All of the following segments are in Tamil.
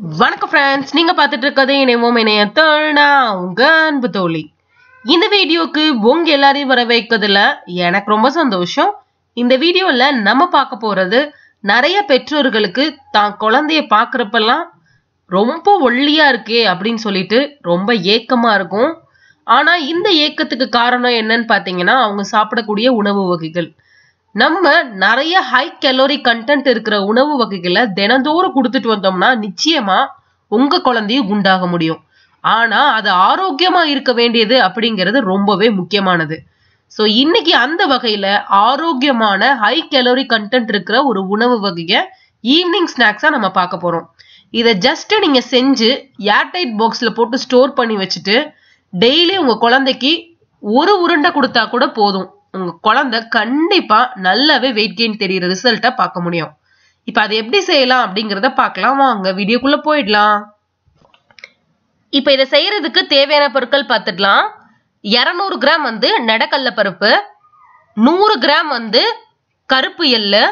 வணக்கம் ஃப்ரெண்ட்ஸ் நீங்க பார்த்துட்டு இருக்கிறது இணைவோம் இணையத்தோள் நான் உங்க அன்பு தோழி இந்த வீடியோக்கு உங்க எல்லாரையும் வர வைக்கிறதுல எனக்கு ரொம்ப சந்தோஷம் இந்த வீடியோல நம்ம பார்க்க போறது நிறைய பெற்றோர்களுக்கு தான் குழந்தைய பார்க்கறப்பெல்லாம் ரொம்ப ஒல்லியா இருக்கே அப்படின்னு சொல்லிட்டு ரொம்ப ஏக்கமா இருக்கும் ஆனா இந்த ஏக்கத்துக்கு காரணம் என்னன்னு பாத்தீங்கன்னா அவங்க சாப்பிடக்கூடிய உணவு வகைகள் நம்ம நிறைய ஹை கலோரி கண்டென்ட் இருக்கிற உணவு வகைகளை தினந்தோறும் கொடுத்துட்டு வந்தோம்னா நிச்சயமா உங்க குழந்தையும் குண்டாக முடியும் ஆனா அது ஆரோக்கியமா இருக்க வேண்டியது அப்படிங்கிறது ரொம்பவே முக்கியமானது ஸோ இன்னைக்கு அந்த வகையில ஆரோக்கியமான ஹை கலோரி கண்டென்ட் இருக்கிற ஒரு உணவு வகையை ஈவினிங் ஸ்நாக்ஸா நம்ம பார்க்க போறோம் இதை ஜஸ்ட் நீங்க செஞ்சு ஏர்டைட் பாக்ஸ்ல போட்டு ஸ்டோர் பண்ணி வச்சுட்டு டெய்லி உங்க குழந்தைக்கு ஒரு உருண்டை கொடுத்தா கூட போதும் உங்க குழந்தை கண்டிப்பா நல்லாவே வெயிட் கெயின் தெரியுற ரிசல்ட்டை பார்க்க முடியும் இப்ப அதை எப்படி செய்யலாம் அப்படிங்கறத பார்க்கலாம் வாங்க வீடியோக்குள்ள போயிடலாம் இப்ப இதை செய்யறதுக்கு தேவையான பொருட்கள் பார்த்துடலாம் இரநூறு கிராம் வந்து நெடக்கல்ல பருப்பு நூறு கிராம் வந்து கருப்பு எள்ளு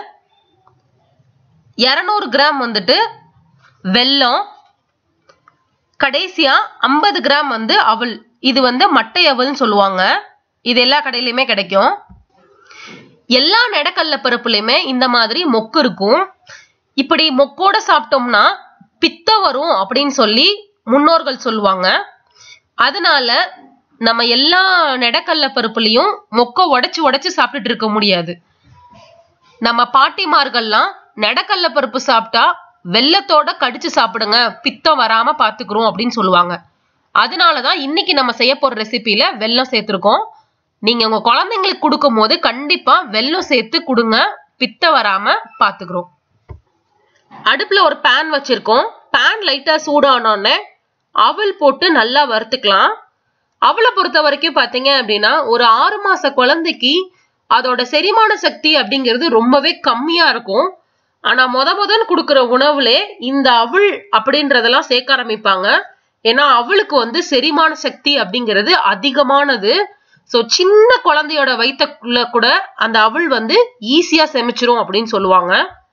இரநூறு கிராம் வந்துட்டு வெல்லம் கடைசியா ஐம்பது கிராம் வந்து அவல் இது வந்து மட்டை அவல்னு சொல்லுவாங்க இது எல்லா கடையிலயுமே கிடைக்கும் எல்லா நெடக்கல்ல பருப்புலயுமே இந்த மாதிரி மொக்கு இருக்கும் இப்படி மொக்கோட சாப்பிட்டோம்னா பித்தம் வரும் அப்படின்னு சொல்லி முன்னோர்கள் சொல்லுவாங்க அதனால நம்ம எல்லா நெடக்கல்ல பருப்புலையும் மொக்க உடைச்சு உடைச்சு சாப்பிட்டுட்டு இருக்க முடியாது நம்ம பாட்டிமார்கள்லாம் நெடக்கல்ல பருப்பு சாப்பிட்டா வெள்ளத்தோட கடிச்சு சாப்பிடுங்க பித்தம் வராம பாத்துக்கிறோம் அப்படின்னு சொல்லுவாங்க அதனாலதான் இன்னைக்கு நம்ம செய்ய போற ரெசிபியில வெல்லம் சேர்த்திருக்கோம் நீங்க உங்க குழந்தைங்களுக்கு கொடுக்கும் போது கண்டிப்பா வெல்லம் சேர்த்து கொடுங்க பித்த வராம பாத்துக்கிறோம் அடுப்புல ஒரு பேன் வச்சிருக்கோம் பேன் லைட்டா சூடானோடனே அவல் போட்டு நல்லா வறுத்துக்கலாம் அவளை பொறுத்த வரைக்கும் பாத்தீங்க அப்படின்னா ஒரு ஆறு மாச குழந்தைக்கு அதோட செரிமான சக்தி அப்படிங்கிறது ரொம்பவே கம்மியா இருக்கும் ஆனா முத முதல் கொடுக்குற உணவுல இந்த அவள் அப்படின்றதெல்லாம் சேர்க்க ஆரம்பிப்பாங்க ஏன்னா அவளுக்கு வந்து செரிமான சக்தி அப்படிங்கிறது அதிகமானது ஸோ சின்ன குழந்தையோட வயிற்றுக்குள்ள கூட அந்த அவள் வந்து ஈஸியா செமிச்சிரும் அப்படின்னு சொல்லுவாங்க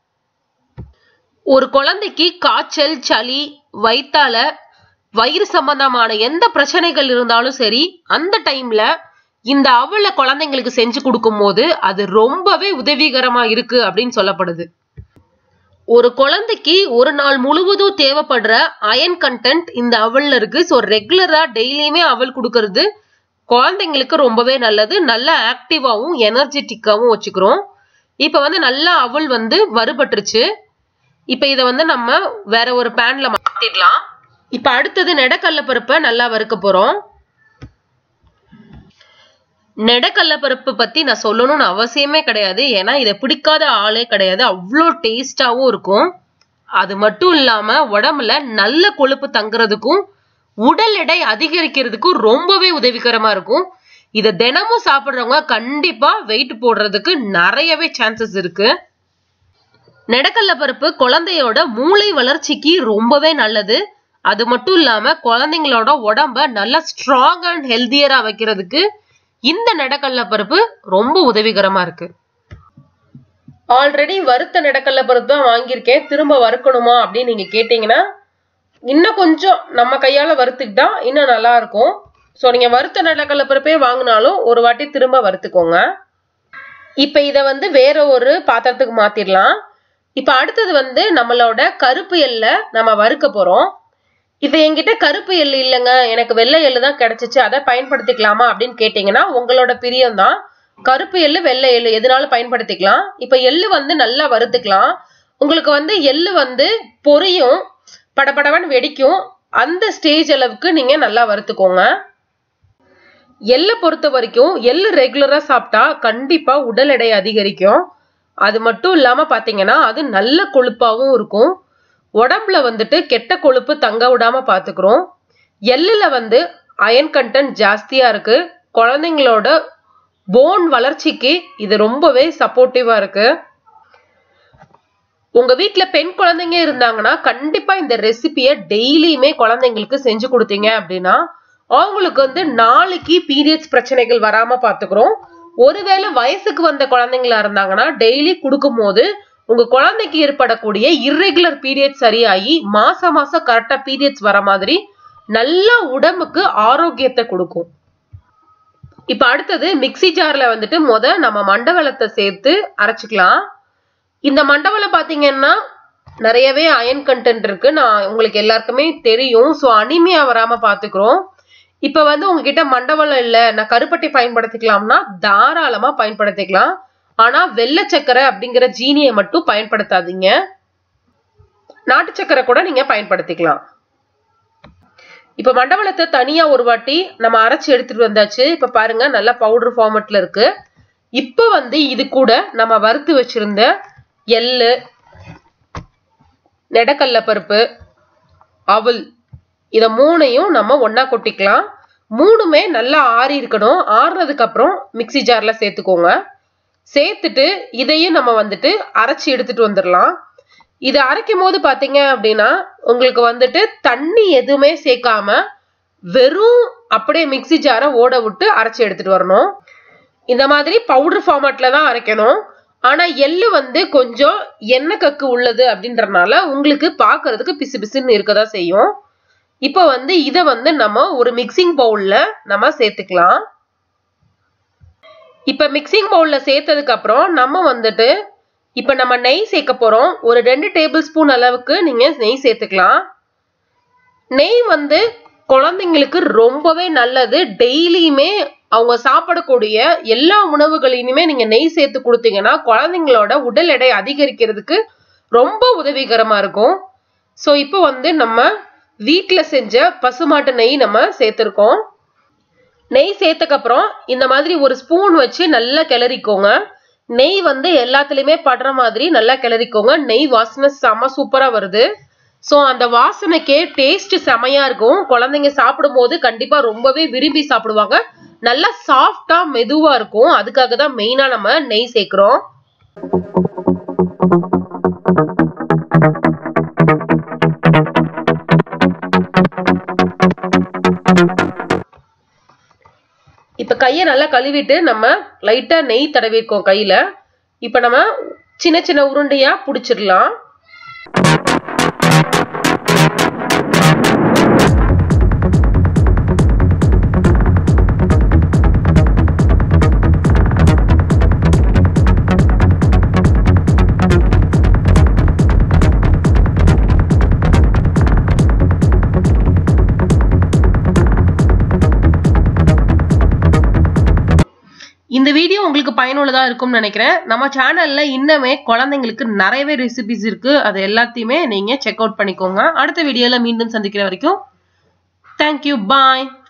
ஒரு குழந்தைக்கு காய்ச்சல் சளி வயிற்றால வயிறு சம்பந்தமான எந்த பிரச்சனைகள் இருந்தாலும் சரி அந்த டைம்ல இந்த அவளை குழந்தைங்களுக்கு செஞ்சு கொடுக்கும் போது அது ரொம்பவே உதவிகரமா இருக்கு அப்படின்னு சொல்லப்படுது ஒரு குழந்தைக்கு ஒரு நாள் முழுவதும் தேவைப்படுற அயன் கண்டென்ட் இந்த அவல்ல இருக்கு ஸோ ரெகுலரா டெய்லியுமே அவல் கொடுக்கறது குழந்தைங்களுக்கு ரொம்பவே நல்லது நல்ல ஆக்டிவாவும் எனர்ஜெட்டிக்காவும் வச்சுக்கிறோம் இப்ப வந்து நல்லா அவல் வந்து வறுபட்டுருச்சு இப்ப இத வந்து நம்ம வேற ஒரு பேன்ல மாத்திடலாம் இப்ப அடுத்தது நெடக்கல்ல பருப்பை நல்லா வறுக்க போறோம் நெடக்கல்ல பருப்பு பத்தி நான் சொல்லணும்னு அவசியமே கிடையாது ஏன்னா இதை பிடிக்காத ஆளே கிடையாது அவ்வளோ டேஸ்டாவும் இருக்கும் அது மட்டும் இல்லாம உடம்புல நல்ல கொழுப்பு தங்குறதுக்கும் உடல் எடை அதிகரிக்கிறதுக்கும் ரொம்பவே உதவிகரமா இருக்கும் இதை தினமும் சாப்பிட்றவங்க கண்டிப்பா வெயிட் போடுறதுக்கு நிறையவே சான்சஸ் இருக்கு நெடக்கல்ல பருப்பு குழந்தையோட மூளை வளர்ச்சிக்கு ரொம்பவே நல்லது அது மட்டும் இல்லாம குழந்தைங்களோட உடம்ப நல்லா ஸ்ட்ராங் அண்ட் ஹெல்தியரா வைக்கிறதுக்கு இந்த நெடக்கல்ல பருப்பு ரொம்ப உதவிகரமா இருக்கு ஆல்ரெடி வறுத்த நெடக்கல்ல பருப்பு தான் வாங்கியிருக்கேன் திரும்ப வறுக்கணுமா அப்படின்னு நீங்க கேட்டீங்கன்னா இன்னும் கொஞ்சம் நம்ம கையால வறுத்துக்கிட்டா இன்னும் நல்லா இருக்கும் ஸோ நீங்க வறுத்த நிலக்கடலை பருப்பே வாங்கினாலும் ஒரு வாட்டி திரும்ப வறுத்துக்கோங்க இப்ப இத வந்து வேற ஒரு பாத்திரத்துக்கு மாத்திரலாம் இப்ப அடுத்தது வந்து நம்மளோட கருப்பு எல்லை நம்ம வறுக்க போறோம் இப்ப என்கிட்ட கருப்பு எள்ளு இல்லைங்க எனக்கு வெள்ளை எள்ளு தான் கிடைச்சிச்சு அதை பயன்படுத்திக்கலாமா அப்படின்னு கேட்டீங்கன்னா உங்களோட பிரியம் தான் கருப்பு எள்ளு வெள்ளை எள்ளு எதுனாலும் பயன்படுத்திக்கலாம் இப்ப எள்ளு வந்து நல்லா வறுத்துக்கலாம் உங்களுக்கு வந்து எள்ளு வந்து பொரியும் படபடவன் வெடிக்கும் அந்த ஸ்டேஜ் அளவுக்கு நீங்க நல்லா வறுத்துக்கோங்க எள்ளை பொறுத்த வரைக்கும் எள்ளு ரெகுலரா சாப்பிட்டா கண்டிப்பா உடல் எடை அதிகரிக்கும் அது மட்டும் இல்லாம பாத்தீங்கன்னா அது நல்ல கொழுப்பாவும் இருக்கும் உடம்புல வந்துட்டு கெட்ட கொழுப்பு தங்க விடாம பாத்துக்கிறோம் எள்ளுல வந்து அயன் கண்டென்ட் ஜாஸ்தியா இருக்கு குழந்தைங்களோட போன் வளர்ச்சிக்கு இது ரொம்பவே சப்போர்ட்டிவா இருக்கு உங்க வீட்ல பெண் குழந்தைங்க இருந்தாங்கன்னா கண்டிப்பா இந்த ரெசிபியை டெய்லியுமே குழந்தைங்களுக்கு செஞ்சு கொடுத்தீங்க அப்படின்னா அவங்களுக்கு வந்து நாளைக்கு பீரியட்ஸ் பிரச்சனைகள் வராம பாத்துக்கிறோம் ஒருவேளை வயசுக்கு வந்த குழந்தைங்களா இருந்தாங்கன்னா டெய்லி கொடுக்கும் போது உங்க குழந்தைக்கு ஏற்படக்கூடிய இர்ரெகுலர் பீரியட்ஸ் சரியாகி மாசம் மாசம் கரெக்டா பீரியட்ஸ் வர மாதிரி நல்ல உடம்புக்கு ஆரோக்கியத்தை கொடுக்கும் இப்ப அடுத்தது மிக்ஸி ஜார்ல வந்துட்டு முத நம்ம மண்டவளத்தை சேர்த்து அரைச்சுக்கலாம் இந்த மண்டவளம் பாத்தீங்கன்னா நிறையவே அயன் கண்டென்ட் இருக்கு நான் உங்களுக்கு எல்லாருக்குமே தெரியும் ஸோ அனிமியா வராம பாத்துக்கிறோம் இப்ப வந்து உங்ககிட்ட மண்டவளம் இல்ல நான் கருப்பட்டி பயன்படுத்திக்கலாம்னா தாராளமா பயன்படுத்திக்கலாம் ஆனா வெள்ளை சக்கரை அப்படிங்கிற ஜீனியை மட்டும் பயன்படுத்தாதீங்க நாட்டு சக்கரை கூட நீங்க பயன்படுத்திக்கலாம் இப்ப மண்டவளத்தை தனியா ஒரு வாட்டி நம்ம அரைச்சு எடுத்துட்டு வந்தாச்சு இப்ப பாருங்க நல்லா பவுடர் ஃபார்மட்ல இருக்கு இப்ப வந்து இது கூட நம்ம வறுத்து வச்சிருந்த எள்ளு நெடக்கல்ல பருப்பு அவல் இத மூணையும் நம்ம ஒன்னா கொட்டிக்கலாம் மூணுமே நல்லா ஆறி இருக்கணும் ஆறுனதுக்கு அப்புறம் மிக்சி ஜார்ல சேர்த்துக்கோங்க சேர்த்துட்டு இதையும் நம்ம வந்துட்டு அரைச்சி எடுத்துட்டு வந்துடலாம் இது அரைக்கும் போது பாத்தீங்க அப்படின்னா உங்களுக்கு வந்துட்டு தண்ணி எதுவுமே சேர்க்காம வெறும் அப்படியே மிக்சி ஜாரை ஓட விட்டு அரைச்சி எடுத்துட்டு வரணும் இந்த மாதிரி பவுடர் ஃபார்மேட்ல தான் அரைக்கணும் ஆனா எள்ளு வந்து கொஞ்சம் எண்ணெய் கக்கு உள்ளது அப்படின்றனால உங்களுக்கு பாக்குறதுக்கு பிசு பிசுன்னு இருக்கதான் செய்யும் இப்போ வந்து இதை வந்து நம்ம ஒரு மிக்சிங் பவுல்ல நம்ம சேர்த்துக்கலாம் இப்ப மிக்சிங் பவுல்ல சேர்த்ததுக்கு அப்புறம் நம்ம வந்துட்டு இப்ப நம்ம நெய் சேர்க்க போறோம் ஒரு ரெண்டு டேபிள் ஸ்பூன் அளவுக்கு நீங்க நெய் சேர்த்துக்கலாம் நெய் வந்து குழந்தைங்களுக்கு ரொம்பவே நல்லது டெய்லியுமே அவங்க சாப்பிடக்கூடிய எல்லா உணவுகளையுமே நீங்க நெய் சேர்த்து கொடுத்தீங்கன்னா குழந்தைங்களோட உடல் எடை அதிகரிக்கிறதுக்கு ரொம்ப உதவிகரமா இருக்கும் ஸோ இப்போ வந்து நம்ம வீட்டில் செஞ்ச பசுமாட்டு நெய் நம்ம சேர்த்துருக்கோம் நெய் சேர்த்தக்கு அப்புறம் இந்த மாதிரி ஒரு ஸ்பூன் வச்சு நல்லா கிளறிக்கோங்க நெய் வந்து எல்லாத்துலயுமே படுற மாதிரி நல்லா கிளறிக்கோங்க நெய் வாசனை செம சூப்பரா வருது ஸோ அந்த வாசனைக்கே டேஸ்ட் செமையா இருக்கும் குழந்தைங்க சாப்பிடும் போது கண்டிப்பா ரொம்பவே விரும்பி சாப்பிடுவாங்க நல்லா சாஃப்டா மெதுவா இருக்கும் அதுக்காக தான் மெயினா நம்ம நெய் சேர்க்கிறோம் இப்ப கையை நல்லா கழுவிட்டு நம்ம லைட்டா நெய் தடவிருக்கோம் கையில இப்ப நம்ம சின்ன சின்ன உருண்டையா புடிச்சிடலாம் இந்த வீடியோ உங்களுக்கு பயனுள்ளதா இருக்கும்னு நினைக்கிறேன் நம்ம சேனல்ல இன்னமே குழந்தைங்களுக்கு நிறையவே ரெசிபிஸ் இருக்கு அது எல்லாத்தையுமே நீங்க செக் அவுட் பண்ணிக்கோங்க அடுத்த வீடியோல மீண்டும் சந்திக்கிற வரைக்கும் தேங்க்யூ பாய்